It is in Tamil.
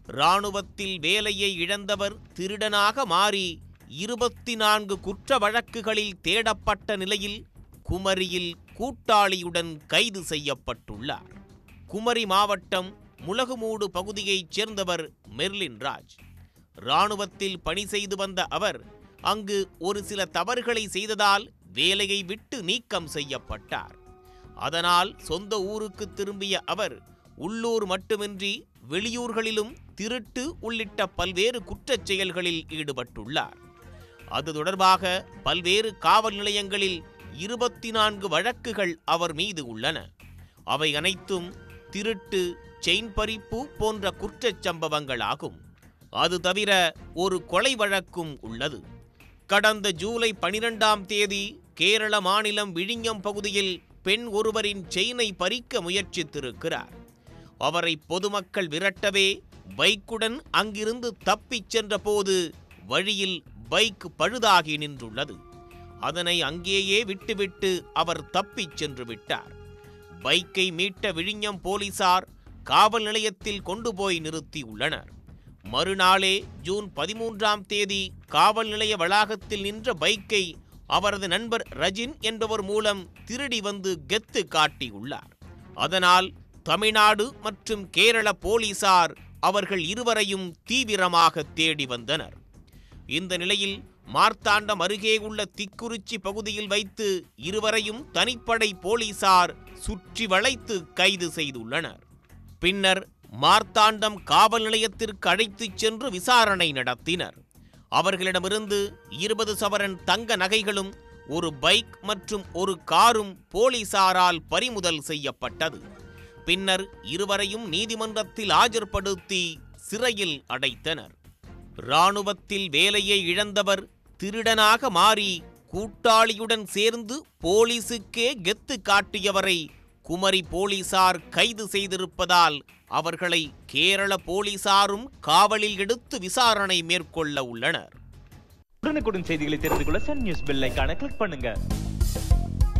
இராணுவத்தில் வேலையை இழந்தவர் திருடனாக மாறி இருபத்தி நான்கு குற்ற வழக்குகளில் தேடப்பட்ட நிலையில் குமரியில் கூட்டாளியுடன் கைது செய்யப்பட்டுள்ளார் குமரி மாவட்டம் முலகுமூடு பகுதியைச் சேர்ந்தவர் மெர்லின் ராஜ் இராணுவத்தில் பணி செய்து வந்த அவர் அங்கு ஒரு சில தவறுகளை செய்ததால் வேலையை விட்டு நீக்கம் செய்யப்பட்டார் அதனால் சொந்த ஊருக்கு திரும்பிய அவர் உள்ளூர் மட்டுமின்றி வெளியூர்களிலும் திருட்டு உள்ளிட்ட பல்வேறு குற்றச் செயல்களில் ஈடுபட்டுள்ளார் அது தொடர்பாக பல்வேறு காவல் நிலையங்களில் இருபத்தி நான்கு வழக்குகள் அவர் மீது உள்ளன அவை அனைத்தும் திருட்டு செயின் பறிப்பு போன்ற குற்றச் சம்பவங்களாகும் அது தவிர ஒரு கொலை வழக்கும் உள்ளது கடந்த ஜூலை பனிரெண்டாம் தேதி கேரள மாநிலம் விழிஞம் பகுதியில் பெண் ஒருவரின் செயினை பறிக்க முயற்சித்திருக்கிறார் அவரை பொதுமக்கள் விரட்டவே பைக்குடன் அங்கிருந்து தப்பிச் சென்றபோது வழியில் பைக் பழுதாகி நின்றுள்ளது அதனை அங்கேயே விட்டுவிட்டு அவர் தப்பிச் சென்று விட்டார் பைக்கை மீட்ட விழிஞம் போலீசார் காவல் நிலையத்தில் கொண்டு போய் நிறுத்தியுள்ளனர் மறுநாளே ஜூன் பதிமூன்றாம் தேதி காவல் நிலைய வளாகத்தில் நின்ற பைக்கை அவரது நண்பர் ரஜின் என்பவர் மூலம் திருடி வந்து கெத்து காட்டியுள்ளார் அதனால் தமிழ்நாடு மற்றும் கேரள போலீசார் அவர்கள் இருவரையும் தீவிரமாக தேடி வந்தனர் இந்த நிலையில் மார்த்தாண்டம் அருகே உள்ள திக்குறிச்சி பகுதியில் வைத்து இருவரையும் தனிப்படை போலீசார் சுற்றி வளைத்து கைது செய்துள்ளனர் பின்னர் மார்த்தாண்டம் காவல் நிலையத்திற்கு அழைத்துச் சென்று விசாரணை நடத்தினர் அவர்களிடமிருந்து இருபது சவரன் தங்க நகைகளும் ஒரு பைக் மற்றும் ஒரு காரும் போலீசாரால் பறிமுதல் செய்யப்பட்டது பின்னர் இருவரையும் நீதிமன்றத்தில் ஆஜர்படுத்தி சிறையில் அடைத்தனர் இராணுவத்தில் வேலையை இழந்தவர் திருடனாக மாறி கூட்டாளியுடன் சேர்ந்து போலீசுக்கே கெத்து காட்டியவரை குமரி போலீசார் கைது செய்திருப்பதால் அவர்களை கேரள போலீசாரும் காவலில் எடுத்து விசாரணை மேற்கொள்ள உள்ளனர் உடனுக்குடன் செய்திகளை தெரிந்து கொள்ள சன் நியூஸ் பெல் ஐகானை கிளிக் பண்ணுங்க